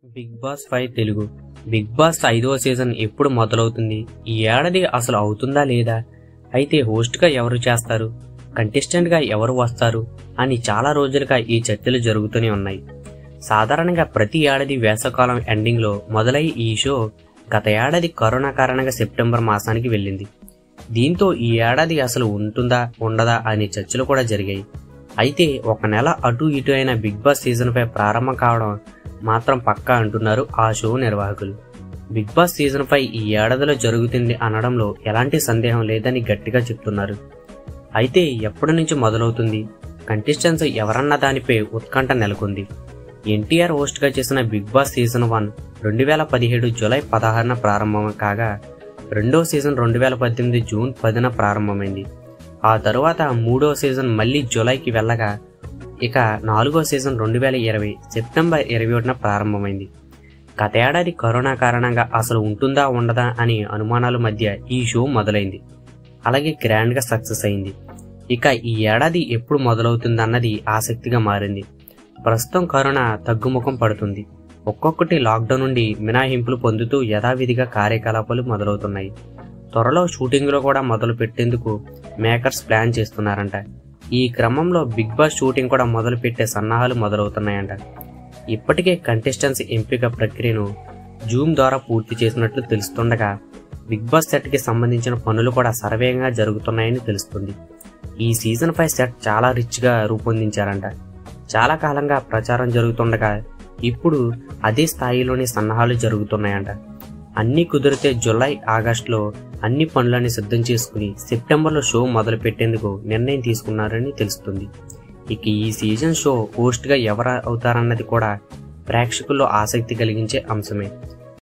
big Boss five Telugu Bigg Boss ఐదవ season ఎప్పుడు మొదలవుతుంది ఈ ఏడాది అసలు అవుతుందా లేదా అయితే హోస్ట్గా ఎవరు చేస్తారు కంటెస్టెంట్గా ఎవరు వస్తారు అని చాలా రోజులుగా ఈ చర్చలు జరుగుతూనే ఉన్నాయి సాధారణంగా ప్రతి ఏడాది వేసవకాలం ఎండింగ్లో మొదలై ఈ షో గత ఏడాది కరోనా కారణంగా సెప్టెంబర్ మాసానికి వెళ్ళింది దీంతో ఈ ఏడాది అసలు ఉంటుందా ఉండదా అనే చర్చలు కూడా జరిగాయి అయితే ఒక నెల అటు ఇటు అయిన బిగ్ బాస్ సీజన్ ఫైవ్ ప్రారంభం కావడం మాత్రం పక్కా అంటున్నారు ఆ షో నిర్వాహకులు బిగ్ బాస్ సీజన్ ఫైవ్ ఈ ఏడాదిలో జరుగుతుంది అనడంలో ఎలాంటి సందేహం లేదని గట్టిగా చెప్తున్నారు అయితే ఎప్పటి నుంచి మొదలవుతుంది కంటెస్టెంట్స్ ఎవరన్న దానిపై ఉత్కంఠ నెలకొంది ఎన్టీఆర్ హోస్ట్గా చేసిన బిగ్ బాస్ సీజన్ వన్ రెండు వేల పదిహేడు జూలై పదహారున ప్రారంభం కాగా రెండో సీజన్ రెండు వేల పద్దెనిమిది జూన్ పదిన ప్రారంభమైంది ఆ తరువాత మూడో సీజన్ మళ్ళీ జూలైకి వెళ్ళగా ఇక నాలుగో సీజన్ రెండు వేల ఇరవై సెప్టెంబర్ ఇరవై ఒకటిన ప్రారంభమైంది గత ఏడాది కరోనా కారణంగా అసలు ఉంటుందా ఉండదా అనే అనుమానాల మధ్య ఈ షో మొదలైంది అలాగే గ్రాండ్గా సక్సెస్ అయింది ఇక ఈ ఏడాది ఎప్పుడు మొదలవుతుందన్నది ఆసక్తిగా మారింది ప్రస్తుతం కరోనా తగ్గుముఖం పడుతుంది ఒక్కొక్కటి లాక్డౌన్ నుండి మినహాయింపులు పొందుతూ యథావిధిగా కార్యకలాపాలు మొదలవుతున్నాయి త్వరలో షూటింగ్లో కూడా మొదలు పెట్టేందుకు మేకర్స్ ప్లాన్ చేస్తున్నారంట ఈ క్రమంలో బిగ్ బాస్ షూటింగ్ కూడా మొదలు పెట్టే సన్నాహాలు మొదలవుతున్నాయంట ఇప్పటికే కంటెస్టెంట్స్ ఎంపిక ప్రక్రియను జూమ్ ద్వారా పూర్తి చేసినట్లు తెలుస్తుండగా బిగ్ బాస్ సెట్కి సంబంధించిన పనులు కూడా సర్వేగంగా జరుగుతున్నాయని తెలుస్తుంది ఈ సీజన్ ఫైవ్ సెట్ చాలా రిచ్గా రూపొందించారంట చాలా కాలంగా ప్రచారం జరుగుతుండగా ఇప్పుడు అదే స్థాయిలోని సన్నాహాలు జరుగుతున్నాయంట అన్నీ కుదిరితే జూలై ఆగస్టులో అన్ని పనులని సిద్ధం చేసుకుని సెప్టెంబర్లో షో మొదలు పెట్టేందుకు నిర్ణయం తీసుకున్నారని తెలుస్తుంది ఇక ఈ సీజన్ షో హోస్ట్గా ఎవరు అవుతారన్నది కూడా ప్రేక్షకుల్లో ఆసక్తి కలిగించే అంశమే